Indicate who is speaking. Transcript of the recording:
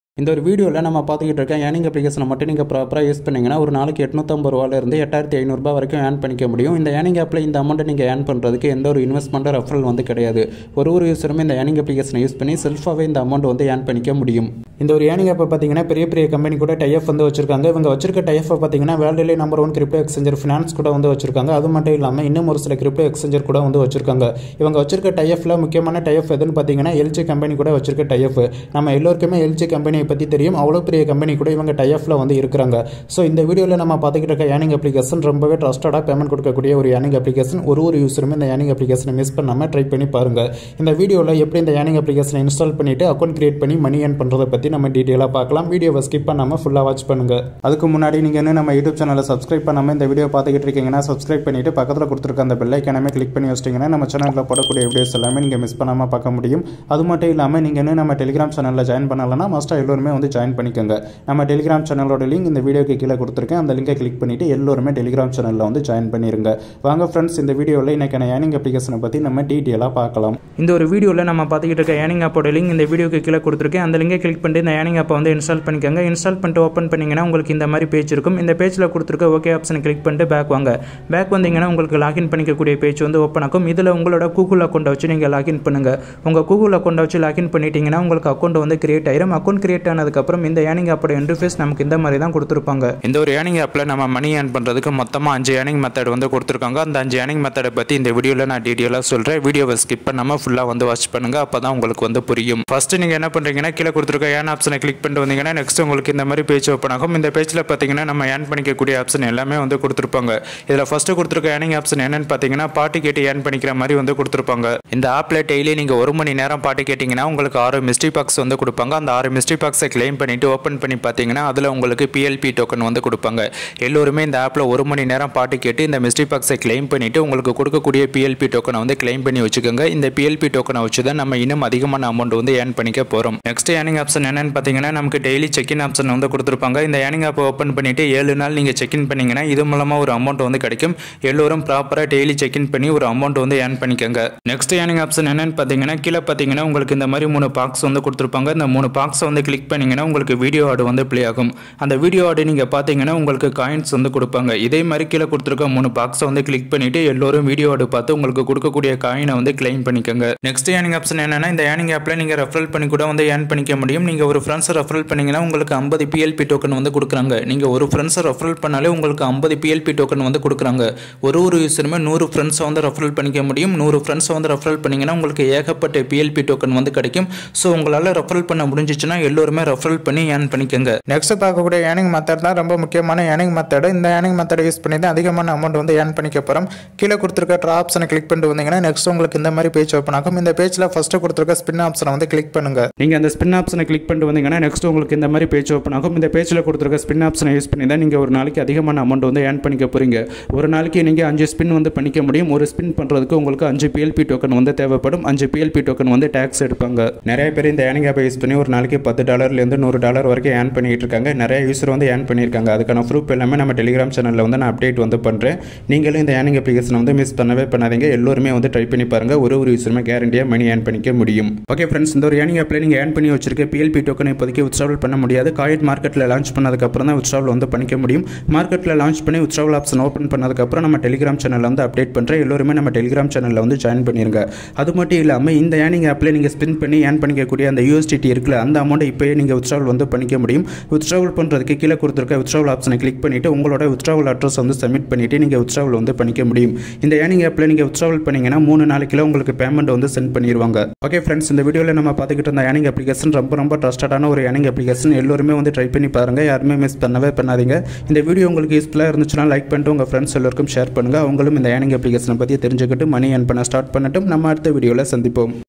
Speaker 1: இந்த ஒரு வீடியோவில் நம்ம பார்த்துக்கிட்டு இருக்க ஏர்னிங் அப்ளிகேஷனை மட்டும் நீங்கள் ப்ராப்பராக யூஸ் பண்ணிங்கன்னா ஒரு நாளைக்கு எட்நூற்றம்பது ரூபாயிலிருந்து எட்டாயிரத்தி ஐநூறுரூபா வரைக்கும் ஏர்ன் பண்ணிக்க முடியும் இந்த ஏர்னிங் ஆப்பில் இந்த அமௌண்ட்டை நீங்கள் ஏர்ன் பண்ணுறதுக்கு எந்த ஒரு இன்வெஸ்ட்மெண்ட்டோ ரெஃபரல் வந்து கிடையாது ஒரு ஒரு யூஸருமே இந்த ஏர்னிங் அப்ளிகேஷனை யூஸ் பண்ணி செல்ஃபாகவே இந்த அமௌண்ட் வந்து ஏர்ன் பண்ணிக்க முடியும் இந்த ஒரு ஏர்னிங் ஆப்பை பார்த்தீங்கன்னா பெரிய பெரிய கம்பெனி கூட டைஎஃப் வந்து வச்சிருக்காங்க இவங்க வச்சிருக்க டைஎஃப் பார்த்தீங்கன்னா வேர்ல்டுலேயே number one crypto exchanger finance கூட வந்து வச்சிருக்காங்க அது மட்டும் இல்லாமல் இன்னும் ஒரு சில கிரிப்டோ எக்ஸ்சேஞ்சர் கூட வந்து வச்சிருக்காங்க இவங்க வச்சிருக்க டைஎஃப்ல முக்கியமான டைஎஃப் எதுன்னு பார்த்தீங்கன்னா எல்ஜி கம்பெனி கூட வச்சிருக்க டைஎஃப் நம்ம எல்லோருக்குமே எல்ஜி கம்பெனியை பற்றி தெரியும் அவ்வளோ பெரிய கம்பெனி கூட இவங்க டைஎஃப்ல வந்து இருக்கிறாங்க ஸோ இந்த வீடியோவில் நம்ம பார்த்துக்கிட்டு இருக்க ஏர்னிங் அப்ளிகேஷன் ரொம்பவே ட்ரஸ்டடாக பேமெண்ட் கொடுக்கக்கூடிய ஒரு ஏர்னிங் அப்ளிகேஷன் ஒரு ஒரு யூஸருமே இந்த ஏர்னிங் அப்ளிகேஷனை மிஸ் பண்ணாமல் ட்ரை பண்ணி பாருங்க இந்த வீடியோவில் எப்படி இந்த ஏர்னிங் அப்ளிகேஷனை இன்ஸ்டால் பண்ணிட்டு அக்கௌண்ட் கிரியேட் பண்ணி மணி ஏர்ன் பண்ணுறதை பற்றி நம்ம டீட்டெயிலாக பார்க்கலாம் வீடியோவை ஸ்கிப் பண்ணாமல் ஃபுல்லாக வாட்ச் பண்ணுங்க அதுக்கு முன்னாடி நீங்கள் இன்னும் நம்ம யூடியூப் சேனலை சப்ஸ்கிரைப் பண்ணாமல் இந்த வீடியோ பார்த்துக்கிட்டு இருக்கீங்கன்னா சப்ஸ்கிரைப் பண்ணிட்டு பக்கத்தில் கொடுத்துருக்க அந்த பெல் ஐக்கனமே கிளிக் பண்ணி வச்சிட்டிங்கன்னா நம்ம சேனலில் போடக்கூடிய வீடியோஸ் எல்லாமே நீங்கள் மிஸ் பண்ணாமல் பார்க்க முடியும் அது மட்டும் இல்லாமல் நீங்கள் இன்னும் நம்ம டெலிகிராம் சேனலில் ஜாயின் பண்ணலன்னா மஸ்ட்டாக எல்லோருமே வந்து ஜாயின் பண்ணிக்கோங்க நம்ம டெலிகிராம் சேனலோட லிங்க் இந்த வீடியோக்கு கீழே கொடுத்துருக்கேன் அந்த லிங்கை கிளிக் பண்ணிட்டு எல்லோருமே டெலிகிராம் சேனலில் வந்து ஜாயின் பண்ணிருங்க வாங்க ஃப்ரெண்ட்ஸ் இந்த வீடியோவில் இன்னைக்கான ஏர்னிங் அப்ளிகேஷனை பற்றி நம்ம டீட்டெயிலாக பார்க்கலாம்
Speaker 2: இந்த ஒரு வீடியோவில் நம்ம பார்த்துக்கிட்டு இருக்க ஏர்னிங் ஆப்போட லிங்க் இந்த வீடியோக்கு கீழே கொடுத்துருக்கேன் அந்த லிங்கை கிளிக் பண்ணிட்டு இந்த ஏர்னிங் ஆப்பை வந்து இன்ஸ்டால் பண்ணிக்கோங்க இன்ஸ்டால் பண்ணிட்டு ஓப்பன் பண்ணிங்கன்னா உங்களுக்கு இந்த மாதிரி பேஜ் இருக்கும் இந்த பேஜில் கொடுத்துருக்க ஓகே ஆப்ஷனை கிளிக் பண்ணிட்டு பேக் வாங்க பேக் வந்தீங்கன்னா உங்களுக்கு லாகின் பண்ணிக்கக்கூடிய பேஜ் வந்து ஓப்பன் ஆகும் இதில் உங்களோட கூகுள் அக்கௌண்ட்டை வச்சு நீங்கள் லாகின் பண்ணுங்கள் உங்கள் கூகுள் அக்கௌண்ட்டை வச்சு லாகின் பண்ணிட்டீங்கன்னா உங்களுக்கு அக்கௌண்ட் வந்து கிரியேட் ஆயிரும் அக்கௌண்ட் கிரியேட் ஆனதுக்கப்புறம் இந்த ஏர்னிங் ஆப்போட இன்டர்ஃபேஸ் நமக்கு இந்த மாதிரி தான் கொடுத்துருப்பாங்க
Speaker 3: இந்த ஒரு ஏர்னிங் ஆப்பில் நம்ம மணி ஏர்ன் பண்ணுறதுக்கு மொத்தமாக அஞ்சு ஏர்னிங் மெத்தட் வந்து கொடுத்துருக்காங்க அந்த அஞ்சு ஏர்னிங் மெத்தடை பற்றி இந்த வீடியோவில் நான் டீட்டெயிலாக சொல்கிறேன் வீடியோவை ஸ்கிப் பண்ணாமல் ஃபுல்லாக வந்து வாட்ச் பண்ணுங்கள் அப்போ தான் உங்களுக்கு வந்து புரியும் ஃபஸ்ட்டு நீங்கள் என்ன பண்ணுறீங்கன்னா கீழே கொடுத்துருக்க ஏர்ன் ஆப்ஷனை கிளிக் பண்ணிட்டு வந்தீங்கன்னா நெக்ஸ்ட் உங்களுக்கு இந்த மாதிரி பேஜ் ஓப்பன் ஆகும் இந்த பேஜில் பார்த்தீங்கன்னா நம்ம ஏர்ன் பண்ணிக்கக்கூடிய ஆப்ஷன் எல்லாமே வந்து கொடுத்துருப்பாங்க இதில் ஃபஸ்ட்டு கொடுத்துருக்க ஏர்னிங் ஆப்ஷன் என்னன்னு பார்த்தீங்கன்னா பாட்டு கேட்டு ஏர்ன் பண்ணிக்கிற மாதிரி வந்து கொடுத்துருப்பாங்க இந்த ஆப்பில் டெய்லி நீங்கள் ஒரு மணி நேரம் பாட்டு கேட்டிங்கன்னா உங்களுக்கு ஆறு மிஸ்ட்ரி பாக்ஸ் வந்து கொடுப்பாங்க அந்த ஆறு மிஸ்ட்ரி பாக்ஸை கிளைம் பண்ணிவிட்டு ஓப்பன் பண்ணி பார்த்தீங்கன்னா அதில் உங்களுக்கு பிஎல்பி டோக்கன் வந்து கொடுப்பாங்க எல்லோருமே இந்த ஆப்பில் ஒரு மணி நேரம் பாட்டு கேட்டு இந்த மிஸ்ட்ரி பாக்ஸை கிளைம் பண்ணிவிட்டு உங்களுக்கு கொடுக்கக்கூடிய பிஎல்பி டோக்கனை வந்து கிளைம் பண்ணி வச்சுக்கோங்க இந்த பிஎல்பி டோக்கனை வச்சு தான் நம்ம இன்னும் அதிகமான அமௌண்ட் வந்து ஏர்ன் பண்ணிக்க போகிறோம் நெக்ஸ்ட் ஏர்னிங் ஆப்ஷன் என்னன்னு பார்த்தீங்கன்னா நமக்கு டெய்லி செக்இன் ஆப்ஷன் வந்து கொடுத்துருப்பாங்க இந்த ஏர்னிங் ஆப்பை ஓப்பன் பண்ணிவிட்டு ஏழு நாள் நீங்கள் செக்இன் பண்ணிங்கன்னா இது மூலமாக ஒரு அமௌண்ட் வந்து கிடைக்கும் எல்லோரும் ப்ராப்பராக டெய்லி செக்இன் பண்ணி ஒரு அமௌண்ட் வந்து ஏர்ன் பண்ணிக்கோங்க நெக்ஸ்ட் ஏர்னிங் ஆப்ஷன் என்னன்னு பார்த்தீங்கன்னா கீழே பார்த்தீங்கன்னா உங்களுக்கு இந்த மாதிரி மூணு பாக்ஸ் வந்து கொடுத்துருப்பாங்க இந்த மூணு பாக்ஸை வந்து கிளிக் பண்ணிங்கன்னா உங்களுக்கு வீடியோ ஆடு வந்து ப்ளே ஆகும் அந்த வீடியோ ஆடு நீங்கள் பார்த்தீங்கன்னா உங்களுக்கு காயின்ஸ் வந்து கொடுப்பாங்க இதே மாதிரி கீழே கொடுத்துருக்க மூணு பாக்ஸை வந்து கிளிக் பண்ணிவிட்டு எல்லோரும் வீடியோ ஆடு பார்த்து உங்களுக்கு கொடுக்கக்கூடிய காயினை வந்து கிளைம் பண்ணிக்கோங்க நெக்ஸ்ட் ஏர்னிங் ஆப்ஷன் என்னன்னா இந்த ஏர்னிங் ஆப்பில் நீங்கள் ரெஃபரல் பண்ணி கூட வந்து ஏர்ன் பண்ணிக்க முடியும் நீங்கள் ஒரு ஃப்ரெண்ட்ஸை ரெஃபரல் பண்ணீங்கன்னா உங்களுக்கு ஐம்பது பிஎல்பி டோக்கன் வந்து கொடுக்குறாங்க நீங்கள் ஒரு ஃப்ரெண்ட்ஸை ரெஃபரல் பண்ணாலே உங்களுக்கு ஐம்பது பிஎல்பி டோக்கன் வந்து கொடுக்குறாங்க ஒரு ஒரு யூஸருமே நூறு ஃப்ரெண்ட்ஸை வந்து ரெஃபரல் பண்ணிக்க முடியும் நூறு ஃப்ரெண்ட்ஸை வந்து ரெஃபரல் பண்ணிங்கன்னா உங்களுக்கு ஏகப்பட்ட பிஎல்பி டோக்கன் வந்து கிடைக்கும் ஸோ உங்களால் ரெஃபரல் பண்ண முடிஞ்சிச்சுன்னா எல்லோருமே ரெஃபரல் பண்ணி ஏர்ன் பண்ணிக்கோங்க
Speaker 2: நெக்ஸ்ட் பார்க்கக்கூடிய ஏர்னிங் மெத்தட் தான் ரொம்ப முக்கியமான ஏர்னிங் மெத்தட் இந்த ஏர்னிங் மெத்தடை யூஸ் பண்ணி தான் அதிகமான அமௌண்ட் வந்து ஏர்ன் பண்ணிக்க போகிறோம் கீழே கொடுத்துருக்க ட்ரா ஆப்ஷனை கிளிக் பண்ணிட்டு வந்தீங்கன்னா நெக்ஸ்ட் உங்களுக்கு இந்த மாதிரி பேஜ் ஓப்பன் ஆகும் இந்த பேஜில் ஃபஸ்ட்டு கொடுத்துருக்க ஸ்பின் ஆப்ஷனை வந்து கிளிக் பண்ணுங்க
Speaker 1: நீங்கள் அந்த ஸ்பின் ஆப்ஷனை கிளிக் பண்ணிட்டு வந்தீங்கன்னா நெக்ஸ்ட் உங்களுக்கு இந்த மாதிரி பேஜ் ஓப்பன் ஆகும் இந்த பேஜில் கொடுத்துருக்க ஸ்பின் ஆப்ஷனை யூஸ் பண்ணி தான் நீங்கள் ஒரு நாளைக்கு அதிகமான அமௌண்ட் வந்து ஏர்ன் பண்ணிக்க போகிறீங்க ஒரு நாளைக்கு நீங்கள் அஞ்சு ஸ்பின் வந்து பண்ணிக்க முடியும் ஒரு ஸ்பின் பண்ணுறதுக்கு உங்களுக்கு அஞ்சு பிஎல்பி டோக்கன் வந்து தேவைப்படும் அஞ்சு பிஎல்பி டோக்கன் வந்து டேக்ஸ் எடுப்பாங்க நிறைய பேர் இந்த ஏர்னிங் ஆப்பை யூஸ் பண்ணி ஒரு நாளைக்கு பத்து டாலர்லேருந்து நூறு டாலர் வரைக்கும் ஏர்ன் பண்ணிட்டு இருக்காங்க நிறைய யூஸர் வந்து ஏர்ன் பண்ணியிருக்காங்க அதுக்கான ப்ரூஃப் எல்லாமே நம்ம டெலிகிராம் சேனலில் வந்து நான் அப்டேட் வந்து பண்ணுறேன் நீங்களும் இந்த ஏர்னிங் அப்ளிகேஷனை வந்து மிஸ் பண்ணவே பண்ணாதீங்க எல்லோருமே வந்து ட்ரை பண்ணி பாருங்க ஒரு ஒரு யூஸருமே கேரண்டியாக மணி ஏர்ன் பண்ணிக்க முடியும் ஓகே ஃப்ரெண்ட்ஸ் இந்த ஒரு ஏர்னிங் ஆப்பில் நீங்கள் ஏர்ன் பண்ணி வச்சிருக்க பிஎல்பி டோக்கனை இப்போதைக்கு வித்ட்ராவல் பண்ண முடியாது காயிட் மார்க்கெட்டில் லான்ச் பண்ணதுக்கப்புறம் தான் வித்ட்ராவல் வந்து பண்ணிக்க முடியும் மார்க்கெட்டில் லான்ச் பண்ணி வித்ட்ராவல் ஆப்ஷன் ஓப்பன் பண்ணதுக்கப்புறம் நம்ம டெலிகிராம் சேனலில் வந்து அப்டேட் பண்ணுறேன் எல்லோருமே நம்ம டெலிகிராம் சேனலில் வந்து ஜாயின் பண்ணிருங்க அது மட்டும் இல்லாமல் இந்த ஏர்னிங் ஆப்பில் நீங்கள் ஸ்பின் பண்ணி ஏர்ன் பண்ணிக்கக்கூடிய அந்த யூஎஸ்டிடி இருக்குல்ல அந்த அமௌண்ட்டை இப்போயே நீங்கள் வித்ட்ராவல் வந்து பண்ணிக்க முடியும் வித்ட்ராவல் பண்ணுறதுக்கு கீழே கொடுத்துருக்க வித்ட்ராவல் ஆப்ஷனை கிளிக் பண்ணிவிட்டு உங்களோட வித்ட்ராவல் அட்ரஸ் வந்து சப்மிட் பண்ணிவிட்டு நீங்கள் வித்ட்ராவல் வந்து பண்ணிக்க முடியும் இந்த ஏர்னிங் ஆப்பில் நீங்கள் வித்ட்ராவல் பண்ணீங்கன்னா மூணு நாளைக்குள்ள உங்களுக்கு பேமெண்ட் வந்து சென்ட் பண்ணிடுவாங்க ஓகே ஃப்ரெண்ட்ஸ் இந்த வீடியோவில் நம்ம பார்த்துக்கிட்டு இருந்த ஏர்னிங் அப்ளிகேஷன் ரொம்ப ரொம்ப ட்ரஸ்டடான ஒரு ஏர்னிங் அப்ளிகேஷன் எல்லோருமே வந்து ட்ரை பண்ணி பாருங்கள் யாருமே மிஸ் பண்ணவே பண்ணாதீங்க இந்த வீடியோ உங்களுக்கு யூஸ்ஃபுல்லாக இருந்துச்சுன்னா லைக் பண்ணிட்டு உங்கள் ஃப்ரெண்ட்ஸ் எல்லாருக்கும் ஷேர் பண்ணுங்கள் அவங்களும் இந்த ஏர்னிங் அப்ளிகேஷனை பற்றி தெரிஞ்சுக்கிட்டு மணி ஏர்ன் பண்ண ஸ்டார்ட் பண்ணட்டும் நம்ம அடுத்த வீடியோவில் சந்திப்போம்